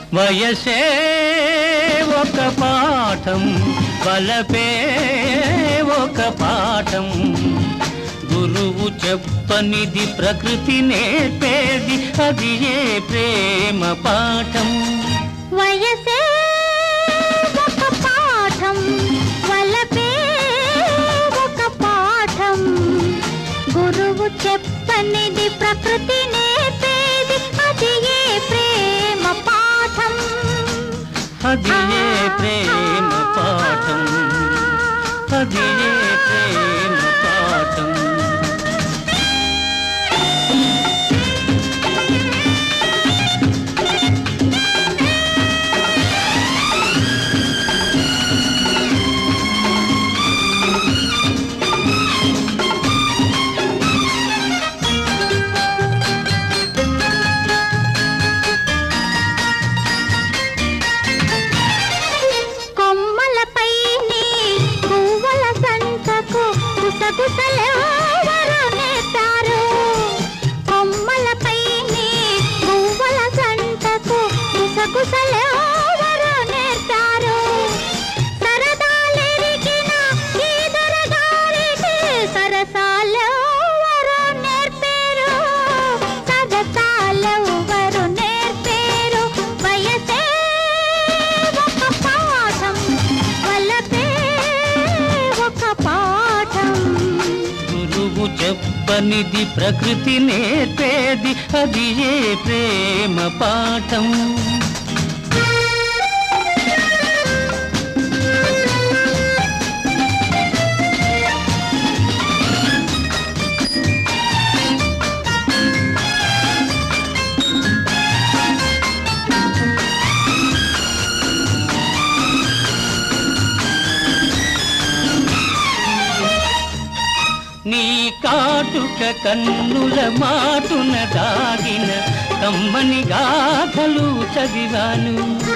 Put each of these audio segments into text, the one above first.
వయసే ఒక పాఠం వలపే ఒక పాఠం గురువు చెప్పనిది ప్రకృతి నేర్పేది అది ఏ ప్రేమ పాఠం వయసే ఒక పాఠం వలపే ఒక పాఠం గురువు చెప్పనిది ప్రకృతి నేర్పేది అది ఏ ప్రేమ పాఠం అది ఏ ప్రేమ పాఠం అది ఏ ప్రేమ పాఠం కొమ్మలపైని పువ్వుల సంతకు గుసగుసలెవరు నేతారు కొమ్మలపైని పువ్వుల సంతకు గుసగుసలెవరు నేతారు సరదాలెరిగిన ఈ దొరగారికి సరసాలెవరు నేర్పేరు సరసాలెవరు నేర్పేరు వయసే ఒక పాఠం వలపే ఒక పాఠం గురువు చెప్పనిది ప్రకృతి నేర్పేది అది ఏ ప్రేమ పాఠం నీ కాటుక కన్నుల మాటున దాగిన కమ్మని గాథలు చదివాను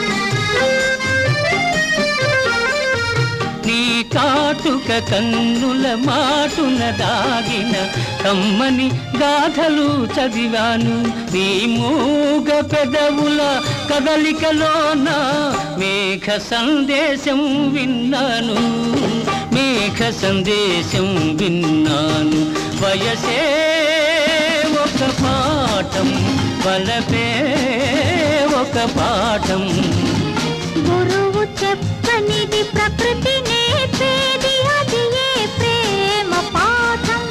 నీ కాటుక కన్నుల మాటున దాగిన కమ్మని గాథలు చదివాను నీ మూగ పెదవుల కదలికలోన మేఘ సందేశం విన్నాను మేఘ సందేశం విన్నాను వయసే ఒక పాఠం వలపే ఒక పాఠం గురువు చెప్పనిది ప్రకృతి నేర్పేది అది ఏ ప్రేమ పాఠం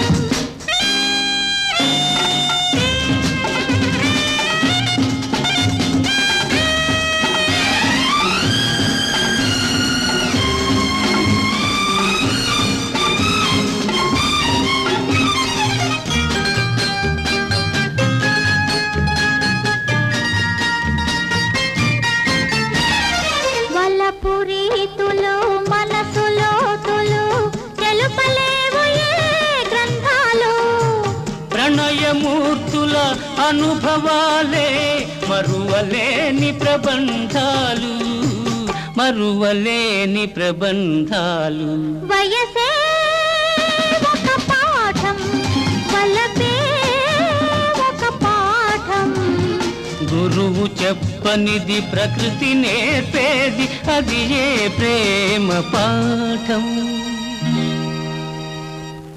వలపు రీతులు మనసులో తులు తెలుపలేవు ఏ గ్రంథాలు ప్రణయమూర్తుల అనుభవాలే మరువలేని ప్రబంధాలు మరువలేని ప్రబంధాలు వయసే ఒక పాఠం వలపే ఒక పాఠం గురువు చెప్పనిది ప్రకృతి నేర్పేది అది ఏ ప్రేమ పాఠం